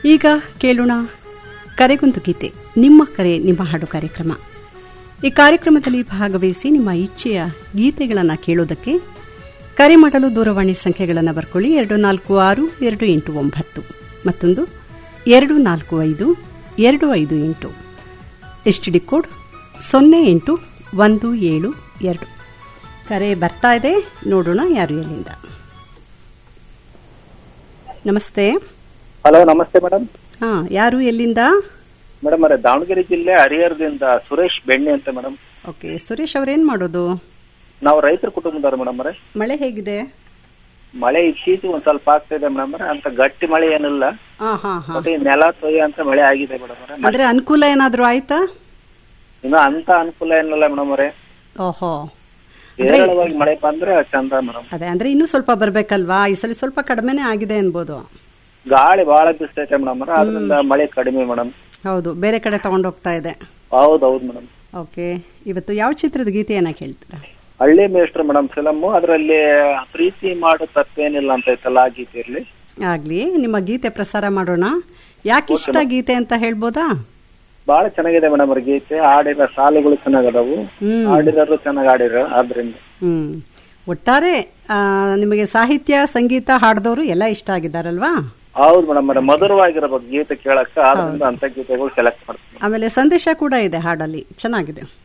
ಈಗ ಕೇಳೋಣ ಕರೆಗೊಂದು ಗೀತೆ ನಿಮ್ಮ ಕರೆ ನಿಮ್ಮ ಹಾಡು ಕಾರ್ಯಕ್ರಮ ಈ ಕಾರ್ಯಕ್ರಮದಲ್ಲಿ ಭಾಗವಹಿಸಿ ನಿಮ್ಮ ಇಚ್ಛೆಯ ಗೀತೆಗಳನ್ನು ಕೇಳೋದಕ್ಕೆ ಕರೆ ಮಾಡಲು ದೂರವಾಣಿ ಸಂಖ್ಯೆಗಳನ್ನು ಬರ್ಕೊಳ್ಳಿ ಎರಡು ನಾಲ್ಕು ಆರು ಎರಡು ಎಂಟು ಒಂಬತ್ತು ಮತ್ತೊಂದು ಎರಡು ನಾಲ್ಕು ಐದು ಎರಡು ಐದು ಎಂಟು ಎಸ್ ಟಿ ಡಿ ಕೋಡ್ ಸೊನ್ನೆ ಎಂಟು ಒಂದು ಏಳು ಎರಡು ಕರೆ ಬರ್ತಾ ಇದೆ ನೋಡೋಣ ಯಾರು ಎಲ್ಲಿಂದ ನಮಸ್ತೆ ಹಲೋ ನಮಸ್ತೆ ಮೇಡಮ್ ಹಾ ಯಾರು ಎಲ್ಲಿಂದ ಮೇಡಮ್ ಅವರೇ ದಾವಣಗೆರೆ ಜಿಲ್ಲೆ ಹರಿಹರದಿಂದ ಸುರೇಶ್ ಬೆಣ್ಣೆ ಅಂತ ಮೇಡಮ್ ಓಕೆ ಸುರೇಶ್ ಅವ್ರೇನ್ ಮಾಡೋದು ನಾವು ರೈತರ ಕುಟುಂಬದವ್ರು ಮೇಡಮ್ ಅವರೇ ಮಳೆ ಹೇಗಿದೆ ಮಳೆ ಇತ್ತೀಚೆಗೆ ಒಂದ್ ಸ್ವಲ್ಪ ಆಗ್ತಾ ಇದೆ ಮೇಡಮ್ ಅವರೇ ಅಂತ ಗಟ್ಟಿ ಮಳೆ ಏನಿಲ್ಲ ಹಾ ಹಾ ಹಾ ಬಟ್ ಈ ನೆಲ ತೊಯ್ಯ ಅಂತ ಮಳೆ ಆಗಿದೆ ಮೇಡಮ್ ಅವರೇ ಅಂದ್ರೆ ಅನುಕೂಲ ಏನಾದ್ರೂ ಆಯ್ತಾ ಇನ್ನು ಅಂತ ಅನುಕೂಲ ಏನಿಲ್ಲ ಮೇಡಮ್ ಅವರೇ ಓಹೋ ಹೇರಳವಾಗಿ ಮಳೆ ಬಂದ್ರೆ ಚಂದ ಮೇಡಮ್ ಅದೇ ಅಂದ್ರೆ ಇನ್ನೂ ಸ್ವಲ್ಪ ಬರ್ಬೇಕಲ್ವಾ ಈ ಸಲ ಸ್ವಲ್ಪ ಕಡಿಮೆನೆ ಆಗಿದೆ ಅನ್ಬೋದು ಗಾಳಿ ಬಹಳ ಬಿಸ್ತೈತೆ ಮೇಡಮ್ ಅವರೇ ಅದರಿಂದ ಮಳೆ ಕಡಿಮೆ ಮೇಡಮ್ ಹೌದು ಬೇರೆ ಕಡೆ ತಗೊಂಡು ಹೋಗ್ತಾ ಇದೆ ಹೌದು ಹೌದು ಮೇಡಮ್ ಓಕೆ ಇವತ್ತು ಯಾವ ಚಿತ್ರದ ಗೀತೆಯನ್ನ ಕೇಳ್ತೀರಾ ಹಳ್ಳಿ ಮೇಷ್ಟ್ರು ಮೇಡಮ್ ಫಿಲಮ್ ಅದರಲ್ಲಿ ಪ್ರೀತಿ ಮಾಡು ತಪ್ಪೇನಿಲ್ಲ ಅಂತ ಐತಲ್ಲ ಆ ಗೀತೆಯಲ್ಲಿ ಆಗ್ಲಿ ನಿಮ್ಮ ಗೀತೆ ಪ್ರಸಾರ ಮಾಡೋಣ ಯಾಕೆ ಇಷ್ಟ ಗೀತೆ ಅಂತ ಹೇಳ್ಬೋದಾ ಬಹಳ ಚೆನ್ನಾಗಿದೆ ಮೇಡಮ್ ಅವ್ರ ಗೀತೆ ಹಾಡಿರೋ ಸಾಲುಗಳು ಚೆನ್ನಾಗದಾವು ಹ್ಮ್ ಹಾಡಿರೋರು ಚೆನ್ನಾಗಿ ಹಾಡಿರೋ ಆದ್ರಿಂದ ಹ್ಮ್ ಒಟ್ಟಾರೆ ಆ, ನಿಮಗೆ ಸಾಹಿತ್ಯ ಸಂಗೀತ ಹಾಡ್ದವರು ಎಲ್ಲ ಇಷ್ಟ ಆಗಿದ್ದಾರಲ್ವಾ ಹೌದು ಮೇಡಮ್ ಅವ್ರೆ ಮಧುರವಾಗಿರ್ಬೇಕು ಗೀತೆ ಕೇಳಕ್ಕ ಆದ್ರಿಂದ ಅಂತ ಗೀತೆಗಳು ಸೆಲೆಕ್ಟ್ ಮಾಡ್ತೀನಿ ಆಮೇಲೆ ಸಂದೇಶ ಕೂಡ ಇದೆ ಹಾಡಲ್ಲಿ ಚೆನ್ನಾಗಿದೆ